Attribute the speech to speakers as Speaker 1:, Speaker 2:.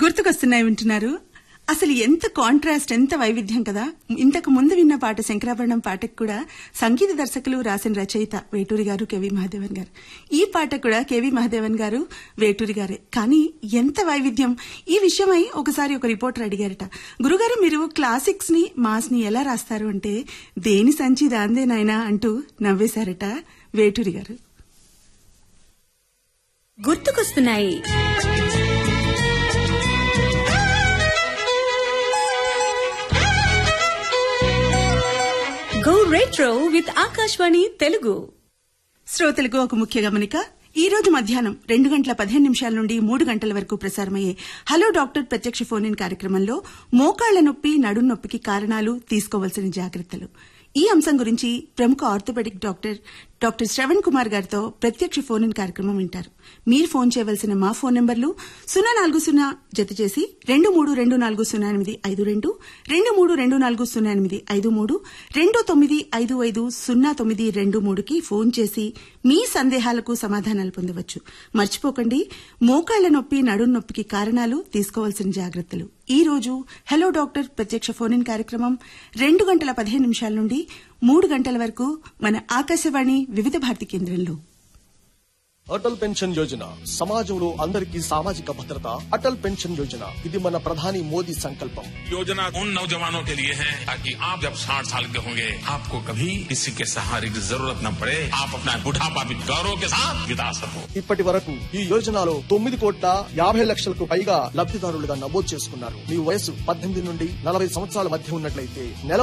Speaker 1: గుర్తుకొస్తున్నాయి వింటున్నారు అసలు ఎంత కాంట్రాస్ట్ ఎంత వైవిధ్యం కదా ఇంతకు ముందు విన్న పాట శంకరాభరణం పాటకు కూడా సంగీత దర్శకులు రాసిన రచయిత వేటూరి గారు కేవి మహాదేవన్ గారు ఈ పాట కూడా కేవి మహాదేవన్ గారు వేటూరి గారే కానీ ఎంత వైవిధ్యం ఈ విషయమై ఒకసారి ఒక రిపోర్టర్ అడిగారట గురుగారు మీరు క్లాసిక్స్ ని మాస్ ని ఎలా రాస్తారు అంటే దేని సంచి దాందే నాయనా అంటూ నవ్వేశారట వేటూరి గారు
Speaker 2: గుర్తుకొస్తున్నాయి go retro with Akashvani Telugu
Speaker 1: శ్రోతలకు ఒక ముఖ్య గమనిక ఈ రోజు మధ్యాహ్నం రెండు గంటల పదిహేను నిమిషాల నుండి మూడు గంటల వరకు ప్రసారమయ్యే హలో డాక్టర్ ప్రత్యక్ష ఫోన్ ఇన్ కార్యక్రమంలో మోకాళ్ల నొప్పి నడుం నొప్పికి కారణాలు తీసుకోవాల్సిన జాగ్రత్తలు ఈ అంశం గురించి ప్రముఖ orthopedic doctor doctor Shravan Kumar గారితో ప్రత్యక్ష ఫోన్ ఇన్ కార్యక్రమం వింటారు మీరు ఫోన్ చేయవలసిన మా ఫోన్ నంబర్లు సున్నా నాలుగు సున్నా జత చేసి రెండు మూడు రెండు నాలుగు సున్నా ఎనిమిది ఐదు రెండు రెండు మూడు రెండు నాలుగు సున్నా ఎనిమిది ఐదు మూడు రెండు తొమ్మిది ఐదు ఐదు సున్నా తొమ్మిది రెండు మూడుకి ఫోన్ చేసి మీ సందేహాలకు సమాధానాలు పొందవచ్చు మర్చిపోకండి మోకాళ్ల నొప్పి నడుం నొప్పికి కారణాలు తీసుకోవాల్సిన జాగ్రత్తలు ఈ రోజు హలో డాక్టర్ ప్రత్యక్ష ఫోన్ ఇన్ కార్యక్రమం రెండు గంటల పదిహేను నిమిషాల నుండి మూడు గంటల వరకు మన ఆకాశవాణి వివిధ భారతి కేంద్రంలో
Speaker 3: అటల్ పెన్షన్ యోజన సమాజంలో అందరికీ సామాజిక భద్రత అటల్ పెన్షన్ యోజన ఇది మన ప్రధాని మోదీ సంకల్పం
Speaker 4: योजना उन नौजवानों के लिए है ताकि आप जब 60 साल के होंगे आपको कभी किसी के सहारे की जरूरत न पड़े आप अपना बुढ़ापा भी गौरव के साथ बिता सको
Speaker 3: ఇప్పటి వరకు ఈ యోజనలో తొమ్మిది కోట్ల యాభై లక్షలకు పైగా లబ్ధిదారులుగా నమోదు చేసుకున్నారు మీ వయసు పద్దెనిమిది నుండి నలభై సంవత్సరాల మధ్య ఉన్నట్లయితే నెల